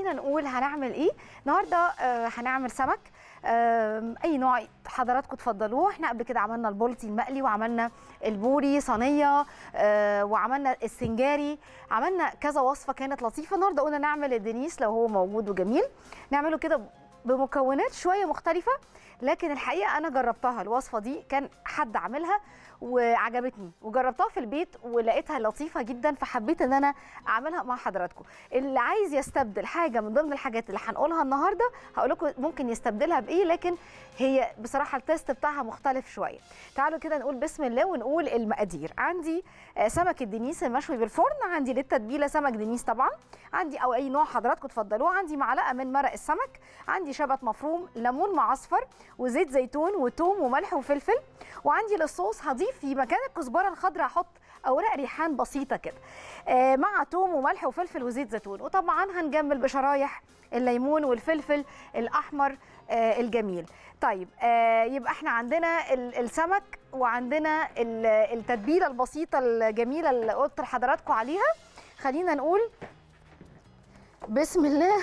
خلينا نقول هنعمل ايه النهارده آه هنعمل سمك آه اي نوع حضراتكم تفضلوه احنا قبل كده عملنا البولتي المقلي وعملنا البوري صينيه آه وعملنا السنجاري عملنا كذا وصفه كانت لطيفه النهارده قلنا نعمل الدنيس لو هو موجود وجميل نعمله كده بمكونات شويه مختلفه لكن الحقيقه انا جربتها الوصفه دي كان حد عاملها وعجبتني وجربتها في البيت ولقيتها لطيفه جدا فحبيت ان انا اعملها مع حضراتكم اللي عايز يستبدل حاجه من ضمن الحاجات اللي هنقولها النهارده هقول لكم ممكن يستبدلها بايه لكن هي بصراحه التيست بتاعها مختلف شويه تعالوا كده نقول بسم الله ونقول المقادير عندي سمك الدنيس المشوي بالفرن عندي للتتبيله سمك دنيس طبعا عندي او اي نوع حضراتكم تفضلوه عندي معلقه من مرق السمك عندي شبت مفروم ليمون معصفر وزيت زيتون وتوم وملح وفلفل وعندي للصوص هضيف في مكان الكزبره الخضراء احط اوراق ريحان بسيطه كده آه مع توم وملح وفلفل وزيت زيتون وطبعا هنجمل بشرايح الليمون والفلفل الاحمر آه الجميل طيب آه يبقى احنا عندنا السمك وعندنا التتبيله البسيطه الجميله اللي قلت لحضراتكم عليها خلينا نقول بسم الله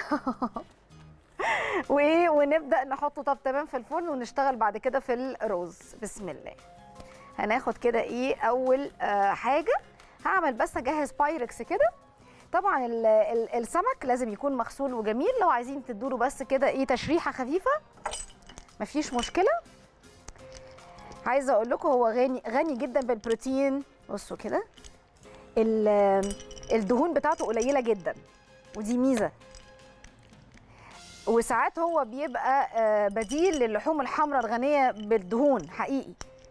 وايه ونبدا نحطه طب تمام في الفرن ونشتغل بعد كده في الرز بسم الله هناخد كده ايه اول آه حاجه هعمل بس اجهز بايركس كده طبعا ال ال السمك لازم يكون مغسول وجميل لو عايزين تدوله بس كده ايه تشريحه خفيفه مفيش مشكله عايزه اقول لكم هو غني غني جدا بالبروتين بصوا كده الدهون بتاعته قليله جدا ودي ميزه وساعات هو بيبقى بديل للحوم الحمراء الغنيه بالدهون حقيقي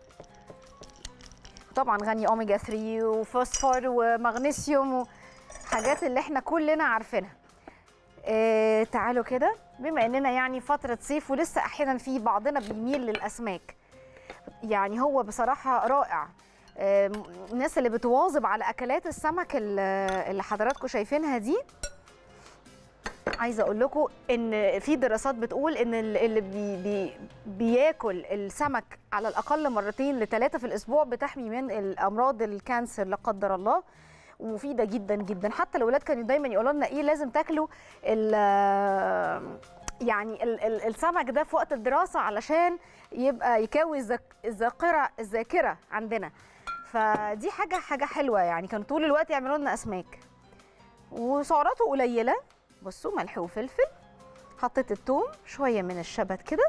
طبعا غني اوميجا 3 وفوسفور ومغنيسيوم وحاجات اللي احنا كلنا عارفينها اه تعالوا كده بما اننا يعني فتره صيف ولسه احيانا في بعضنا بيميل للاسماك يعني هو بصراحه رائع اه الناس اللي بتواظب على اكلات السمك اللي حضراتكم شايفينها دي عايزه اقول لكم ان في دراسات بتقول ان اللي بي بي بياكل السمك على الاقل مرتين لثلاثه في الاسبوع بتحمي من الامراض الكانسر لا قدر الله ومفيده جدا جدا حتى الاولاد كانوا دايما يقولوا لنا ايه لازم تاكلوا ال يعني ال ال السمك ده في وقت الدراسه علشان يبقى يكوي الذاكره الذاكره عندنا فدي حاجه حاجه حلوه يعني كانوا طول الوقت يعملوا لنا اسماك وسعراته قليله بصوا ملح وفلفل حطيت الثوم شويه من الشبت كده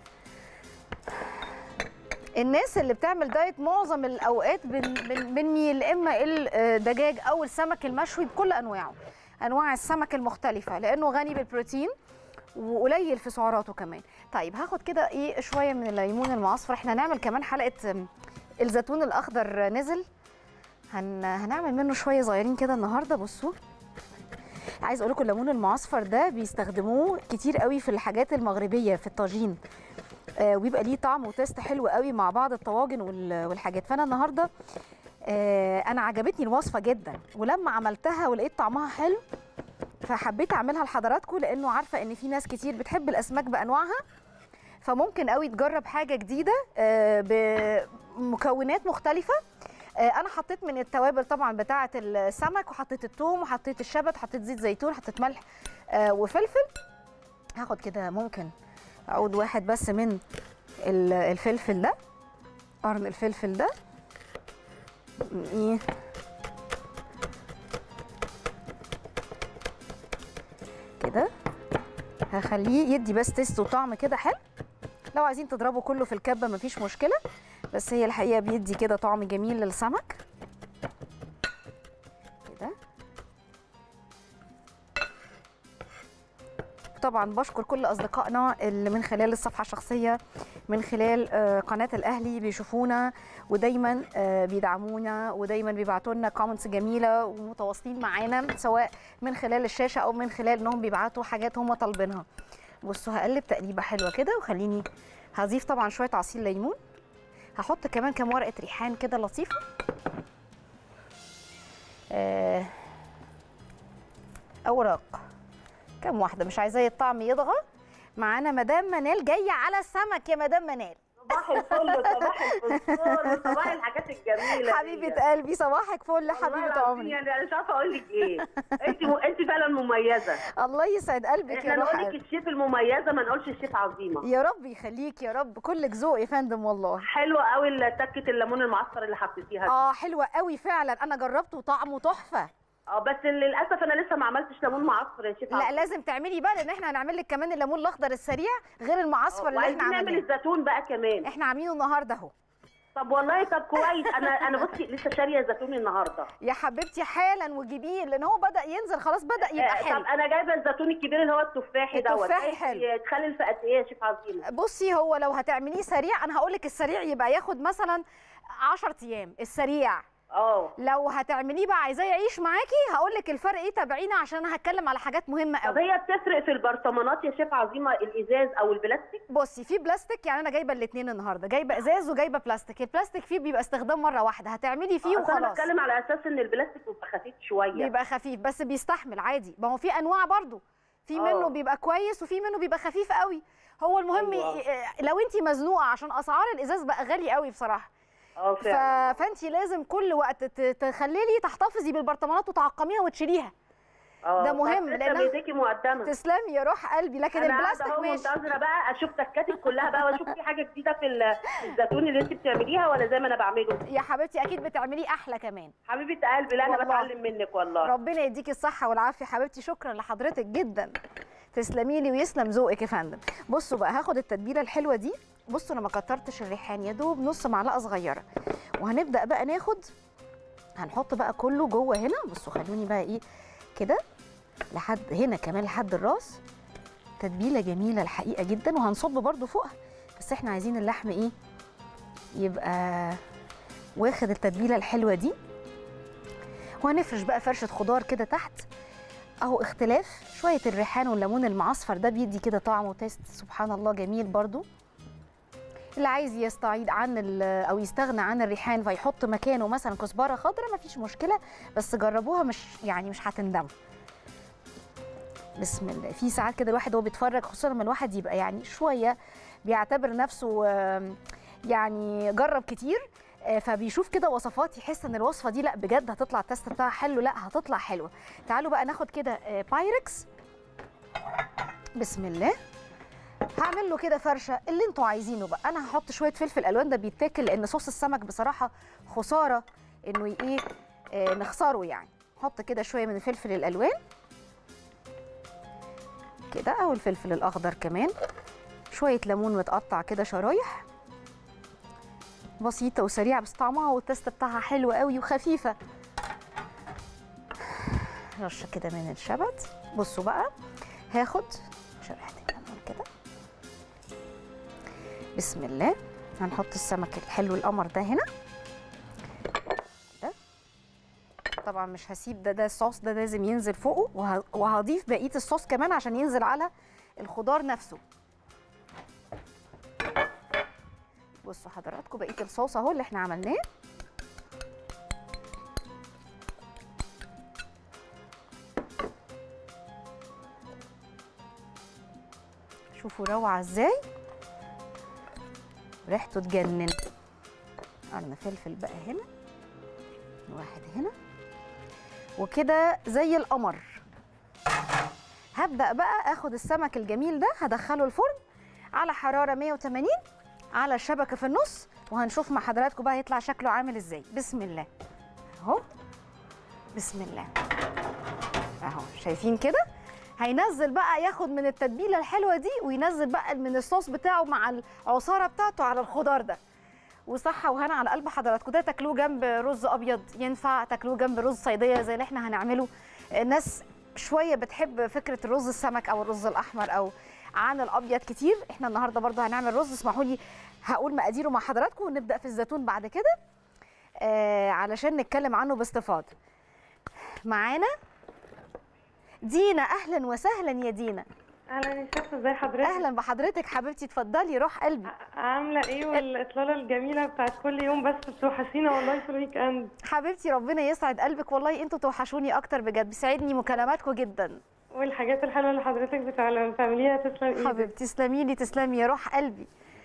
الناس اللي بتعمل دايت معظم الاوقات بنميل اما الدجاج او السمك المشوي بكل انواعه انواع السمك المختلفه لانه غني بالبروتين وقليل في سعراته كمان طيب هاخد كده ايه شويه من الليمون المعصفر احنا هنعمل كمان حلقه الزيتون الاخضر نزل هن... هنعمل منه شويه صغيرين كده النهارده بصوا عايز اقول لكم الليمون المعصفر ده بيستخدموه كتير قوي في الحاجات المغربيه في الطاجين آه ويبقى ليه طعم وتيست حلو قوي مع بعض الطواجن والحاجات فانا النهارده آه انا عجبتني الوصفه جدا ولما عملتها ولقيت طعمها حلو فحبيت اعملها لحضراتكم لانه عارفه ان في ناس كتير بتحب الاسماك بانواعها فممكن قوي تجرب حاجه جديده آه بمكونات مختلفه انا حطيت من التوابل طبعا بتاعه السمك وحطيت الثوم وحطيت الشبت حطيت زيت زيتون حطيت ملح وفلفل هاخد كده ممكن عود واحد بس من الفلفل ده قرن الفلفل ده ايه كده هخليه يدي بس تيست وطعم كده حلو لو عايزين تضربوا كله في الكبه مفيش مشكله بس هي الحقيقه بيدي كده طعم جميل للسمك كده طبعا بشكر كل اصدقائنا اللي من خلال الصفحه الشخصيه من خلال قناه الاهلي بيشوفونا ودايما بيدعمونا ودايما بيبعتوا لنا كومنتس جميله ومتواصلين معانا سواء من خلال الشاشه او من خلال انهم بيبعتوا حاجات هم طالبينها بصوا هقلب تقليبه حلوه كده وخليني هضيف طبعا شويه عصير ليمون هحط كمان كام ورقه ريحان كده لطيفه آه اوراق كام واحده مش عايزاه الطعم يضغى معانا مدام منال جايه على السمك يا مدام منال صباح الفل صباح الفستور صباح الحاجات الجميله حبيبه قلبي صباحك فل حبيبه عمري يعني انا مش عارفه اقول لك ايه انت م... انت فعلا مميزه الله يسعد قلبك احنا يا روح نقول لك قلبي. الشيف المميزه ما نقولش الشيف عظيمه يا رب يخليك يا رب كلك ذوق يا فندم والله حلوه قوي تكه الليمون المعصفر اللي حطيتيها دي. اه حلوه قوي فعلا انا جربته وطعمه تحفه اه بس للاسف انا لسه ما عملتش ليمون معصفر يا شيف لا عظيمة. لازم تعملي بقى لان احنا هنعمل لك كمان الليمون الاخضر السريع غير المعصفر اللي وعايزين احنا نعمل عملناه الزيتون بقى كمان احنا عاملينه النهارده اهو طب والله طب كويس انا انا بصي لسه شاريه زيتون النهارده يا حبيبتي حالا وجيبيه لان هو بدا ينزل خلاص بدا يبقى آه، حلو طب انا جايبه الزيتون الكبير اللي هو التفاحي دوت التفاحي عايز حلو. يتخلل في قد ايه يا شيف عظيمه بصي هو لو هتعمليه سريع انا هقول لك السريع يبقى ياخد مثلا 10 ايام السريع اه لو هتعمليه بقى عايزاه يعيش معاكي هقول لك الفرق ايه تابعينا عشان انا هتكلم على حاجات مهمه طب قوي هي بتفرق في البرطمانات يا شيف عظيمه الازاز او البلاستيك بصي في بلاستيك يعني انا جايبه الاثنين النهارده جايبه ازاز وجايبه بلاستيك البلاستيك فيه بيبقى استخدام مره واحده هتعملي فيه أصل انا وخلاص بتكلم على اساس ان البلاستيك بيبقى خفيف شويه بيبقى خفيف بس بيستحمل عادي ما هو في انواع برضو في آه. منه بيبقى كويس وفي منه بيبقى خفيف قوي هو المهم أيوة. ي- لو انت مزنوقه عشان اسعار الازاز بقى غالي قوي بصراحه اه ف... فعلا فانت لازم كل وقت ت- تخللي تحتفظي بالبرطمانات وتعقميها وتشيليها اه ده مهم، لان لأنها- بايديكي مقدمه تسلمي يا روح قلبي لكن انا قاعده البلاستيك اهو ماشي منتظره بقى اشوف تكاتك كلها بقى واشوف في حاجه جديده في ال- في الزيتون اللي انت بتعمليها ولا زي ما انا بعمله يا حبيبتي اكيد بتعمليه احلى كمان حبيبه قلبي لا انا والله. بتعلم منك والله ربنا يديكي الصحه والعافيه حبيبتي شكرا لحضرتك جدا تسلمي لي ويسلم ذوقك يا فندم بصوا بقى هاخد التتبيله الحلوه دي بصوا انا ما كترتش الريحان يا دوب نص معلقه صغيره وهنبدا بقى ناخد هنحط بقى كله جوه هنا بصوا خلوني بقى ايه كده لحد هنا كمان لحد الراس تتبيله جميله الحقيقه جدا وهنصب برده فوقها بس احنا عايزين اللحم ايه يبقى واخد التتبيله الحلوه دي وهنفرش بقى فرشه خضار كده تحت اهو اختلاف شويه الريحان والليمون المعصفر ده بيدي كده طعم وتيست سبحان الله جميل برضو اللي عايز يستعيد عن ال- او يستغنى عن الريحان فيحط مكانه مثلا كزبره خضراء مفيش مشكله بس جربوها مش يعني مش هتندموا بسم الله في ساعات كده الواحد وهو بيتفرج خصوصا لما الواحد يبقى يعني شويه بيعتبر نفسه آم، يعني جرب كتير آه، فبيشوف كده وصفات يحس ان الوصفه دي لا بجد هتطلع التست بتاعها حلو لا هتطلع حلوه تعالوا بقى ناخد كده آه، بايركس بسم الله هعمل له كده فرشه اللي انتوا عايزينه بقى انا هحط شويه فلفل الوان ده بيتاكل لان صوص السمك بصراحه خساره انه ي- ايه آه، نخسره يعني نحط كده شويه من الفلفل الالوان كده او الفلفل الاخضر كمان شويه ليمون متقطع كده شرايح بسيطه وسريعه بس طعمها والتست بتاعها حلو قوي وخفيفه رشه كده من الشبت بصوا بقى هاخد شريحتين ليمون كده بسم الله هنحط السمك الحلو القمر ده هنا ده طبعا مش هسيب ده ده الصوص ده لازم ينزل فوقه وه- وهضيف بقيه الصوص كمان عشان ينزل على الخضار نفسه بصوا حضراتكم بقيه الصوص اهو اللي احنا عملناه شوفوا روعه ازاي ريحته تجنن قرن فلفل بقى هنا واحد هنا وكده زي القمر هبدا بقى اخد السمك الجميل ده هدخله الفرن على حراره 180 على الشبكه في النص وهنشوف مع حضراتكم بقى هيطلع شكله عامل ازاي بسم الله اهو بسم الله اهو شايفين كده هينزل بقى ياخد من التتبيله الحلوه دي وينزل بقى من الصوص بتاعه مع العصاره بتاعته على الخضار ده وصحة وهنا على قلب حضراتكم ده تاكلوه جنب رز ابيض ينفع تاكلوه جنب رز صيديه زي اللي احنا هنعمله الناس شويه بتحب فكره الرز السمك او الرز الاحمر او عن الابيض كتير احنا النهارده برضو هنعمل رز اسمحوا لي هقول مقاديره مع حضراتكم ونبدا في الزيتون بعد كده آه علشان نتكلم عنه باستفاضه معانا دينا اهلا وسهلا يا دينا اهلا يا شيخ ازي حضرتك اهلا بحضرتك حبيبتي اتفضلي روح قلبي عامله ايه والاطلاله الجميله بتاعت كل يوم بس بتوحشينا والله في الويك اند حبيبتي ربنا يسعد قلبك والله انتوا توحشوني اكتر بجد بيسعدني مكالماتكم جدا والحاجات الحلوه اللي حضرتك بتعمل- بتعمليها تسلم ايدك حبيبتي تسلمي لي تسلمي يا روح قلبي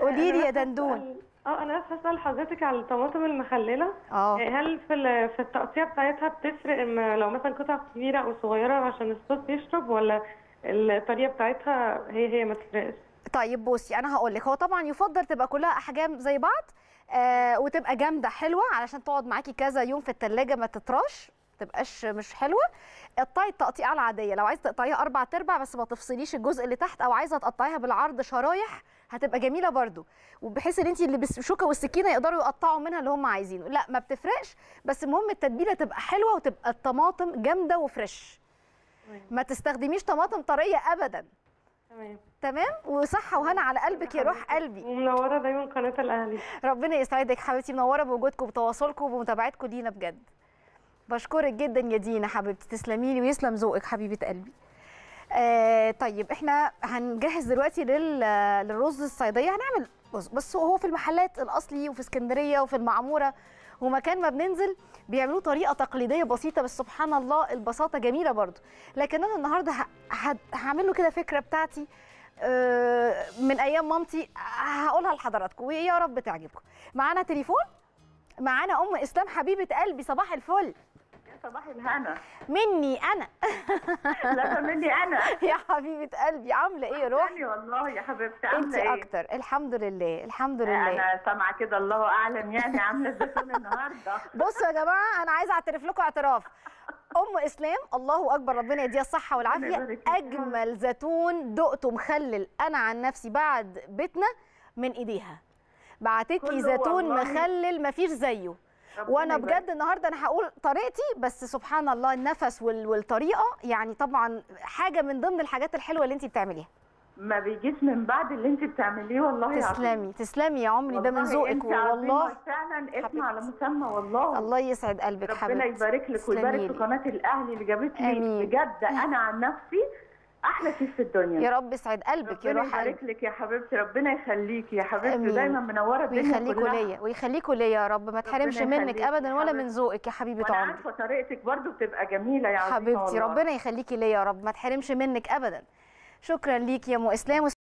قولي لي يا أنا بس دندون هسأل- اه انا بس هسأل حضرتك على الطماطم المخللة اه هل في ال- في التقطيع بتاعتها بتفرق إما لو مثلا قطع كبيرة او صغيرة عشان الصوص يشرب ولا الطريقة بتاعتها هي هي ما تفرقش طيب بصي انا هقول لك هو طبعا يفضل تبقى كلها احجام زي بعض آه وتبقى جامده حلوه علشان تقعد معاكي كذا يوم في التلاجة ما تطراش تبقاش مش حلوه قطعي التقطيعه العاديه لو عايزه تقطعيها اربع تربع بس ما تفصليش الجزء اللي تحت او عايزه تقطعيها بالعرض شرايح هتبقى جميله برضو وبحيث ان انت اللي بالشوكه والسكينه يقدروا يقطعوا منها اللي هم عايزينه لا ما بتفرقش بس المهم التتبيله تبقى حلوه وتبقى الطماطم جامده وفريش ما تستخدميش طماطم طريه ابدا تمام تمام وصحه وهنا على قلبك يا روح قلبي ومنورة دايما قناة الأهلي ربنا يسعدك حبيبتي منوره بوجودكم وبتواصلكم وبمتابعتكم لينا بجد بشكرك جدا يا دينا حبيبتي تسلمي لي ويسلم ذوقك حبيبه قلبي آه طيب احنا هنجهز دلوقتي لل للرز الصيديه هنعمل بص بس هو في المحلات الاصلي وفي اسكندريه وفي المعموره ومكان ما بننزل بيعملوه طريقه تقليديه بسيطه بس سبحان الله البساطه جميله برضو لكن انا النهارده ه- ه- هعمل له كده فكره بتاعتي آه، من ايام مامتي هقولها لحضراتكم ويا رب تعجبكم معانا تليفون معانا ام اسلام حبيبه قلبي صباح الفل صباح الهنا مني انا لا ده مني انا يا حبيبه قلبي عامله ايه يا روح يعني والله يا حبيبتي انت عامله ايه اكتر الحمد لله الحمد لله انا سامعه كده الله اعلم يعني عامله الزيتون النهارده بصوا يا جماعه انا عايزه اعترف لكم اعتراف ام اسلام الله اكبر ربنا يديها الصحه ربنا والعافيه يبارك فيك. اجمل زيتون دقته مخلل انا عن نفسي بعد بيتنا من ايديها بعتت لي كله زيتون والله. مخلل مفيش زيه ربنا وانا يبارك. بجد النهارده انا هقول طريقتي بس سبحان الله النفس وال- والطريقه يعني طبعا حاجه من ضمن الحاجات الحلوه اللي انت بتعمليها ما بيجيش من بعد اللي انت بتعمليه والله العظيم. تسلمي تسلمي يا عمري ده من والله ذوقك انت عظيمة والله فعلا اسم حبيبتي. على مسمى والله الله يسعد قلبك ربنا حبيبتي يبارك لك تسلمي ويبارك في لي. قناه الاهلي اللي جابت لي آمين. بجد انا عن نفسي احلى شيف في الدنيا يا رب يسعد قلبك يا ربنا روح قلبي يبارك لك يا حبيبتي ربنا يخليكي يا حبيبتي آمين. دايما منوره الدنيا ويخليكوا كلها ليا ويخليكوا ليا يا رب ما تحرمش منك يخليكي ابدا يا ولا من حبيبتي. ذوقك يا حبيبه وانا عمري عارفه طريقتك برضو بتبقى جميله يا عظيمه حبيبتي والله. ربنا يخليكي ليا يا رب ما تحرمش منك ابدا شكرا ليك يا ام اسلام